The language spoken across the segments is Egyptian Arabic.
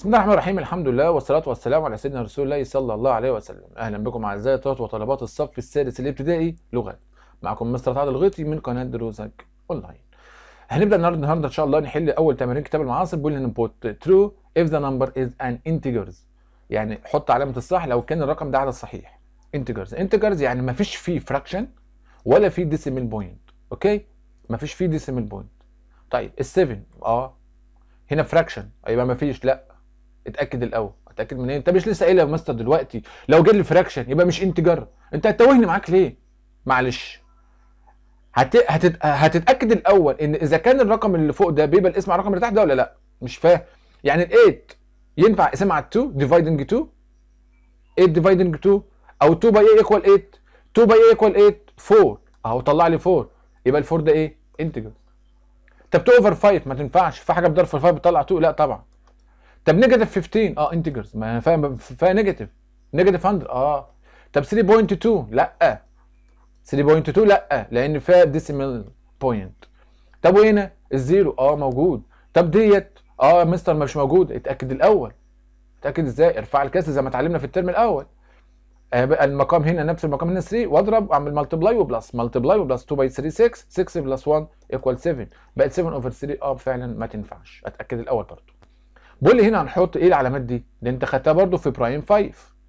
بسم الله الرحمن الرحيم الحمد لله والصلاة والسلام على سيدنا رسول الله صلى الله عليه وسلم أهلا بكم أعزائي طلبة وطلبات الصف السادس الابتدائي لغات معكم مستر سعد الغيطي من قناة دروسك أونلاين هنبدأ النهارده النهارده إن شاء الله نحل أول تمارين كتاب المعاصر بيقول لنا put true if the number is an integers يعني حط علامة الصح لو كان الرقم ده عدد صحيح integers integers يعني ما فيش فيه fraction ولا فيه decimal point أوكي ما فيش فيه decimal point طيب ال7 اه هنا fraction يبقى ما فيش لا اتاكد الاول اتاكد منين انت مش لسه قايل يا مستر دلوقتي لو جه لي فراكشن يبقى مش انتجر انت هتتوهني معاك ليه معلش هت... هتت... هتتاكد الاول ان اذا كان الرقم اللي فوق ده بيبقى الاسم على الرقم اللي تحت ده ولا لا مش فاهم يعني ال8 ينفع اقسمها على 2 ديفايدنج 2 8 ديفايدنج 2 او 2 باي ايه ايكوال 8 2 باي ايه ايكوال 8 4 اهو طلع لي 4 يبقى ال4 ده ايه انتجر طب 2 اوفر 5 ما تنفعش في حاجه بضرب في 5 بتطلع 2 لا طبعا طب نيجاتيف 15 اه انتجرز ما انا فاهم فيها نيجاتيف نيجاتيف 100 اه طب 3.2 لا 3.2 لا لان فيها ديسيمال بوينت طب وهنا الزيرو اه موجود طب ديت اه مستر مش موجود اتاكد الاول اتاكد ازاي ارفع الكسر زي ما اتعلمنا في الترم الاول آه بقى المقام هنا نفس المقام هنا 3 واضرب واعمل ملتبلاي وبلس ملتبلاي وبلس 2 باي 3 6 6 بلس 1 ايكوال 7 بقت 7 اوفر 3 اه فعلا ما تنفعش اتاكد الاول برضه بقول لي هنا هنحط ايه العلامات دي؟ دي انت خدتها برضو في برايم 5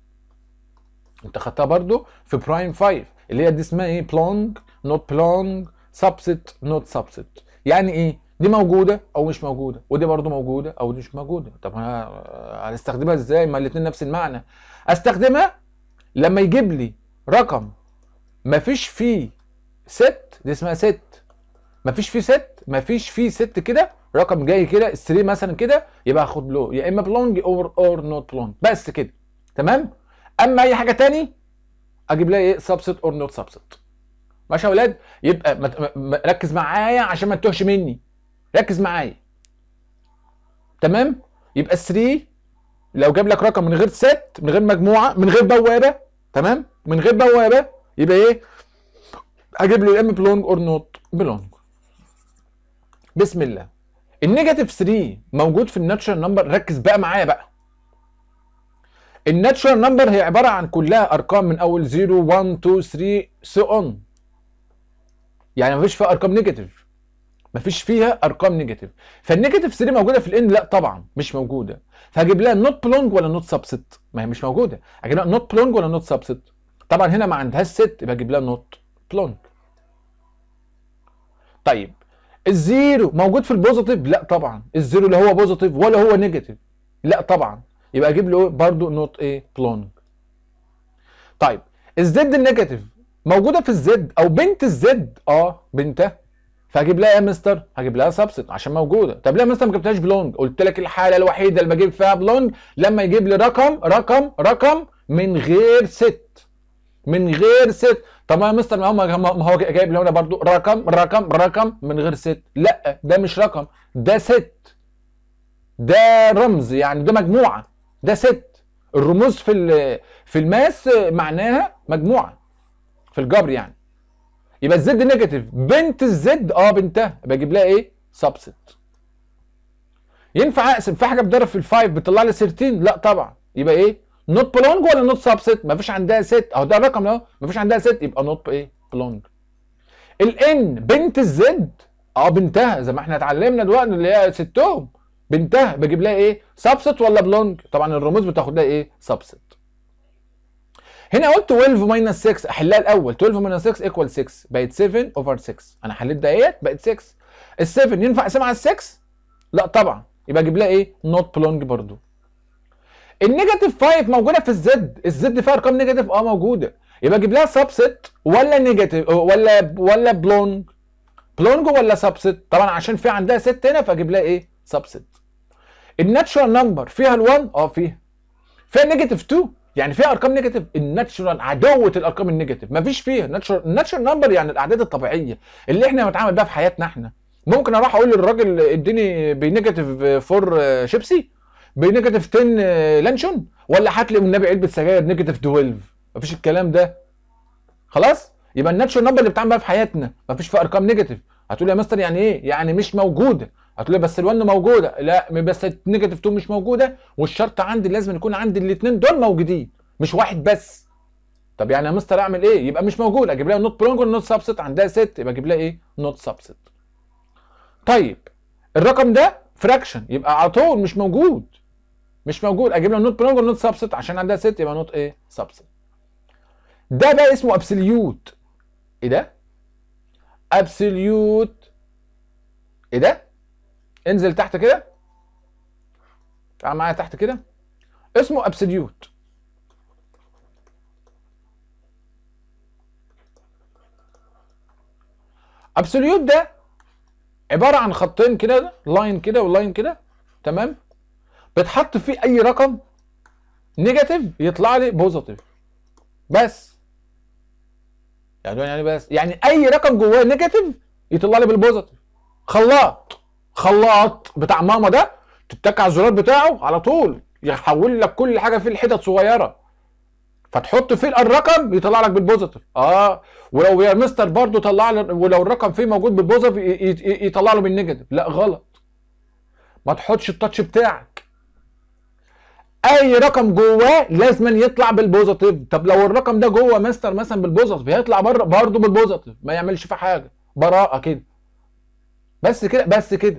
انت خدتها برضو في برايم 5 اللي هي دي اسمها ايه؟ بلونج نوت بلونج سبست نوت سبست يعني ايه؟ دي موجوده او مش موجوده ودي برضو موجوده او دي مش موجوده طب انا هنستخدمها ازاي؟ ما الاثنين نفس المعنى استخدمها لما يجيب لي رقم مفيش فيه ست دي اسمها ست مفيش فيه ست مفيش فيه ست كده رقم جاي كده ال 3 مثلا كده يبقى هاخد له يا اما بلونج اور اور نوت بلونج بس كده تمام اما اي حاجه تاني اجيب لها ايه سبست اور نوت سبست ماشي يا اولاد يبقى مت... م... ركز معايا عشان ما تتوهش مني ركز معايا تمام يبقى ال 3 لو جاب لك رقم من غير ست من غير مجموعه من غير بوابه تمام من غير بوابه يبقى ايه اجيب له يا اما بلونج اور نوت بلونج بسم الله النيجاتيف 3 موجود في الناتشرال نمبر ركز بقى معايا بقى الناتشرال نمبر هي عباره عن كلها ارقام من اول 0 1 2 3 سو اون يعني مفيش فيها ارقام نيجاتيف مفيش فيها ارقام نيجاتيف فالنيجاتيف 3 موجوده في الان لا طبعا مش موجوده فهجيب لها نوت بلونج ولا نوت سبست ما هي مش موجوده هجيب لها نوت بلونج ولا نوت سبست طبعا هنا ما عندهاش ست يبقى اجيب لها نوت بلونج طيب الزيرو موجود في البوزيتيف لا طبعا الزيرو لا هو بوزيتيف ولا هو نيجاتيف لا طبعا يبقى اجيب له برضو نوت ايه بلونج طيب الزد النيجاتيف موجوده في الزد او بنت الزد اه بنتها فهجيب لها ايه يا مستر هجيب لها سبست عشان موجوده طب ليه يا مستر ما جبتهاش بلونج قلت لك الحاله الوحيده اللي بجيب فيها بلونج لما يجيب لي رقم رقم رقم من غير ست من غير ست طب يا مستر ما هو ما هو جايب لي هنا برضو رقم رقم رقم من غير ست لا ده مش رقم ده ست ده رمز يعني ده مجموعه ده ست الرموز في في الماس معناها مجموعه في الجبر يعني يبقى الزد نيجاتيف بنت الزد اه بنتها بجيب لها ايه سبست ينفع اقسم في حاجه بضرب في الفايف بتطلع لي 13 لا طبعا يبقى ايه نوت بلونج ولا نوت سبست مفيش عندها ست اهو ده الرقم اهو مفيش عندها ست يبقى نوت ايه بلونج الان بنت الزد اه بنتها زي ما احنا اتعلمنا دلوقتي اللي هي ستهم بنتها بجيب لها ايه سبست ولا بلونج طبعا الرموز بتاخد لها ايه سبست هنا قلت 12 ماينس 6 احلها الاول 12 ماينس 6 ايكوال 6 بقت 7 اوفر 6 انا حليت دقيقت بقت 6 ال 7 ينفع اقسمها على 6 لا طبعا يبقى اجيب لها ايه نوت بلونج برضو النيجاتيف 5 موجوده في الزد الزد فيها ارقام نيجاتيف اه موجوده يبقى اجيب لها سبست ولا نيجاتيف ولا ولا بلونج بلونج ولا سبست طبعا عشان في عندها ست هنا فاجيب لها ايه سبست الناتشورال نمبر فيها ال1 اه فيها فيها نيجاتيف 2 يعني فيها ارقام نيجاتيف الناتشورال عدوه الارقام النيجاتيف مفيش فيها ناتشورال الناتشورال نمبر يعني الاعداد الطبيعيه اللي احنا بنتعامل بيها في حياتنا احنا ممكن اروح اقول للراجل اديني بنيجاتيف 4 شيبسي بنيجاتيف 10 لانشون ولا هات لي والنبي علبه سجاير نيجاتيف 12 مفيش الكلام ده خلاص يبقى الناتشورال نمبر اللي بتتعامل بيها في حياتنا مفيش فيها ارقام نيجاتيف هتقول يا مستر يعني ايه يعني مش موجوده هتقول لي بس ال1 موجوده لا بس النيجاتيف 2 مش موجوده والشرط عندي لازم يكون عندي الاثنين دول موجودين مش واحد بس طب يعني يا مستر اعمل ايه يبقى مش موجود اجيب لها نوت بلونج نوت سبست عندها ست يبقى اجيب لها ايه نوت سبست طيب الرقم ده فراكشن يبقى على طول مش موجود مش موجود اجيب لها نوت بلونج نوت سبست عشان عندها ست يبقى نوت ايه سبست ده بقى اسمه ابسوليوت ايه ده ابسوليوت ايه ده انزل تحت كده تعال معايا تحت كده اسمه ابسوليوت ابسوليوت ده عباره عن خطين كده لاين كده ولاين كده تمام بتحط فيه اي رقم نيجاتيف يطلع لي بوزيتيف بس يعني يعني بس يعني اي رقم جواه نيجاتيف يطلع لي بالبوزيتيف خلاط خلاط بتاع ماما ده تتك على الزرار بتاعه على طول يحول لك كل حاجه فيه لحتت صغيره فتحط فيه الرقم يطلع لك بالبوزيتيف اه ولو يا مستر برضو طلع لي ولو الرقم فيه موجود بالبوزيتيف يطلع له بالنيجاتيف لا غلط ما تحطش التاتش بتاعك اي رقم جواه لازم يطلع بالبوزيتيف طب لو الرقم ده جوه مستر مثلا بالبوزيتيف هيطلع بره برضه بالبوزيتيف ما يعملش فيه حاجه براءه كده بس كده بس كده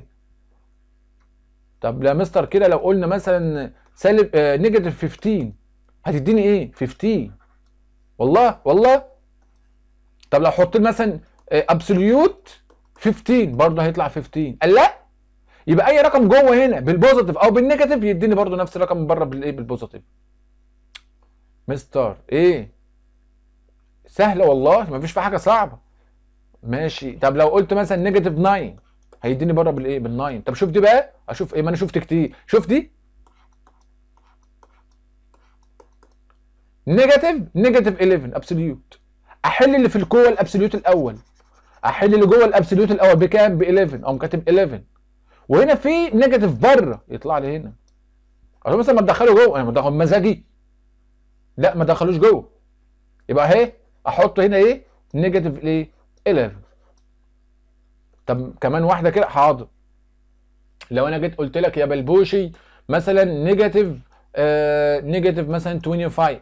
طب يا مستر كده لو قلنا مثلا سالب آه نيجاتيف 15 هتديني ايه 15 والله والله طب لو حطيت مثلا ابسوليوت 15 برضه هيطلع 15 قال لا يبقى اي رقم جوه هنا بالبوزيتيف او بالنيجاتيف يديني برضه نفس الرقم من بره بالايه بالبوزيتيف مستر ايه سهله والله مفيش في حاجه صعبه ماشي طب لو قلت مثلا نيجاتيف 9 هيديني بره بالايه بال9 طب شوف دي بقى اشوف ايه ما انا شفت كتير شوف دي نيجاتيف نيجاتيف 11 ابسوليوت احل اللي في جوه الابسوليوت الاول احل اللي جوه الابسوليوت الاول بكام ب 11 اقوم كاتب 11 وهنا في نيجاتيف بره يطلع لي هنا اقول مثلا ما تدخله جوه انا بدخل مزاجي لا ما تدخلوش جوه يبقى اهي احط هنا ايه نيجاتيف ايه 11 طب كمان واحده كده حاضر لو انا جيت قلت لك يا بلبوشي مثلا نيجاتيف آه نيجاتيف مثلا 25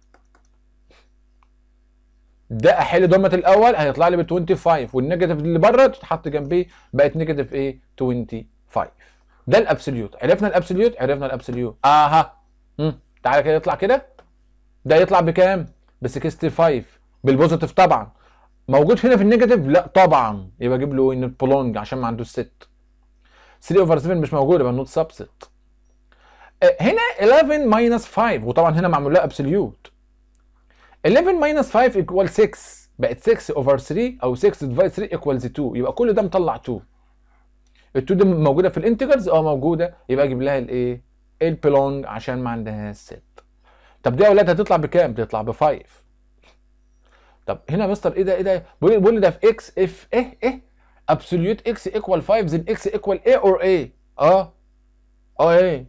ده احل ضمه الاول هيطلع لي ب 25 والنيجاتيف اللي بره تتحط جنبيه بقت نيجاتيف ايه 25 ده الابسوليوت عرفنا الابسوليوت عرفنا الابسوليوت اها امم تعالى كده يطلع كده ده يطلع بكام ب 65 بالبوزيتيف طبعا موجود هنا في النيجاتيف لا طبعا يبقى اجيب له ان بولونج عشان ما عندوش ست 3 اوفر 7 مش موجود يبقى نوت سبست هنا 11 ماينس 5 وطبعا هنا معمول لها ابسوليوت 11 ماينس 5 ايكوال 6 بقت 6 اوفر 3 او 6 ديفايد 3 ايكوالز 2 يبقى كل ده مطلع 2 ال 2 دي موجوده في الانتجرز اه موجوده يبقى اجيب لها الايه البلونج عشان ما عندهاش ست طب دي يا اولاد هتطلع بكام تطلع ب 5 طب هنا يا مستر ايه ده ايه ده بيقول لي ده في اكس اف ايه ايه ابسوليوت اكس ايكوال 5 زين اكس ايكوال ايه اور ايه اه اه ايه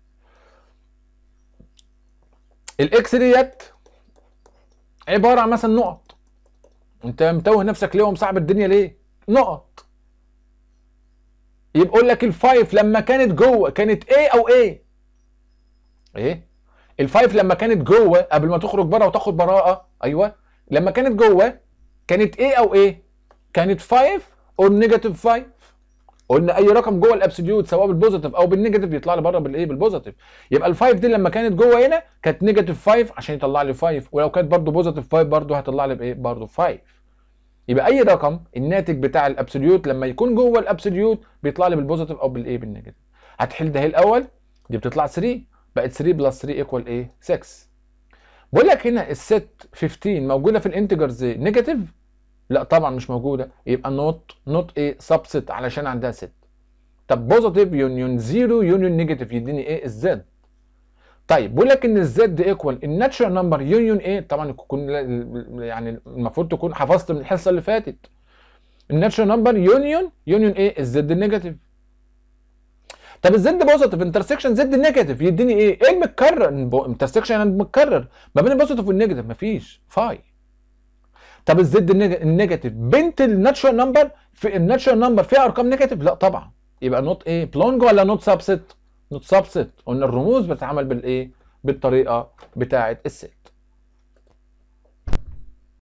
الاكس ديت عباره عن مثلا نقط انت متوه نفسك ليه ومصعب الدنيا ليه نقط يبقى يقول لك الفايف لما كانت جوه كانت ايه او ايه ايه الفايف لما كانت جوه قبل ما تخرج بره وتاخد براءه ايوه لما كانت جوه كانت ايه او ايه كانت 5 او نيجاتيف 5 قلنا اي رقم جوه الابسوليوت سواء بالبوزيتيف او بالنيجاتيف يطلع لي بره بالايه بالبوزيتيف يبقى الفايف دي لما كانت جوه هنا كانت نيجاتيف 5 عشان يطلع لي 5 ولو كانت برده بوزيتيف 5 برده هيطلع لي بايه برده 5 يبقى اي رقم الناتج بتاع الابسوليوت لما يكون جوه الابسوليوت بيطلع لي بالبوزيتيف او بالايه بالنيجاتيف هتحل ده الاول دي بتطلع 3 بقت 3 بلس 3 ايكوال ايه 6 بقول لك هنا الست 15 موجوده في الانتجرز نيجاتيف لا طبعا مش موجوده يبقى نوت نوت ايه سبست علشان عندها ست طب بوزيتيف يونيون زيرو يونيون نيجاتيف يديني ايه الزد طيب بقول لك ان الزد ايكوال الناتشرال نمبر يونيون ايه طبعا يكون يعني المفروض تكون حفظت من الحصه اللي فاتت الناتشرال نمبر يونيون يونيون ايه الزد النيجاتيف طب الزد بوزيتيف انترسكشن زد نيجاتيف يديني ايه؟ ايه المتكرر؟ انترسكشن يعني متكرر ما بين البوزيتيف والنيجاتيف مفيش فاي طب الزد النيجاتيف بنت الناتشرال نمبر في الناتشرال نمبر فيها ارقام نيجاتيف؟ لا طبعا يبقى نوت ايه بلونج ولا نوت سبست نوت سبست قلنا الرموز بتتعمل بالايه بالطريقه بتاعه الست